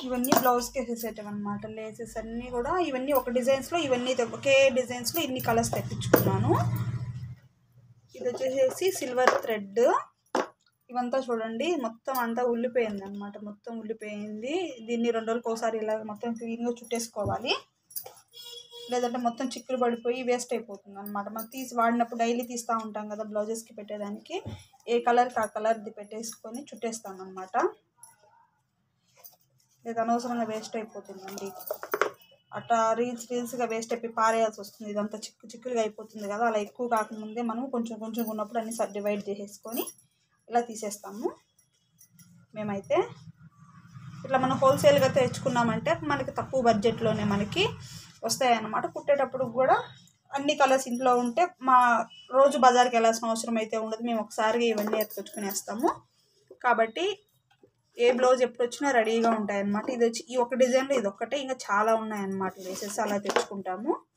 ఇవన్నీ బ్లౌజ్కి వేసేసేటవి అనమాట లేసెస్ అన్నీ కూడా ఇవన్నీ ఒక డిజైన్స్లో ఇవన్నీ తె- ఒకే డిజైన్స్లో ఇన్ని కలర్స్ తెప్పించుకున్నాను ఇది వచ్చేసేసి సిల్వర్ థ్రెడ్ ఇవంతా చూడండి మొత్తం అంతా ఉల్లిపోయింది అనమాట మొత్తం ఉల్లిపోయింది దీన్ని రెండు రోజులకు ఒకసారి ఇలా మొత్తం క్లీన్గా చుట్టేసుకోవాలి లేదంటే మొత్తం చిక్కులు పడిపోయి వేస్ట్ అయిపోతుంది అనమాట మనం తీసి వాడినప్పుడు డైలీ తీస్తూ ఉంటాం కదా బ్లౌజెస్కి పెట్టేదానికి ఏ కలర్కి ఆ కలర్ది పెట్టేసుకొని చుట్టేస్తాను అనమాట లేదా అనవసరంగా వేస్ట్ అయిపోతుందండి అట్లా రీల్స్ రీల్స్గా వేస్ట్ అయిపోయి పారేయాల్సి వస్తుంది ఇదంతా చిక్కు చిక్కులుగా అయిపోతుంది కదా అలా ఎక్కువ కాకముందే మనం కొంచెం కొంచెం ఉన్నప్పుడు అన్ని సబ్ డివైడ్ చేసేసుకొని ఇలా తీసేస్తాము మేమైతే ఇట్లా మనం హోల్సేల్గా తెచ్చుకున్నామంటే మనకి తక్కువ బడ్జెట్లోనే మనకి వస్తాయన్నమాట కుట్టేటప్పుడు కూడా అన్ని కలర్స్ ఇంట్లో ఉంటే మా రోజు బజార్కి వెళ్ళాల్సిన అవసరం అయితే ఉండదు మేము ఒకసారిగా ఇవన్నీ ఎత్తుకొచ్చుకునేస్తాము కాబట్టి ఏ బ్లౌజ్ ఎప్పుడు వచ్చినా రెడీగా ఉంటాయన్నమాట ఇది వచ్చి ఈ ఒక డిజైన్లో ఇది ఒక్కటే ఇంకా చాలా ఉన్నాయన్నమాట వేసేసి అలా తెచ్చుకుంటాము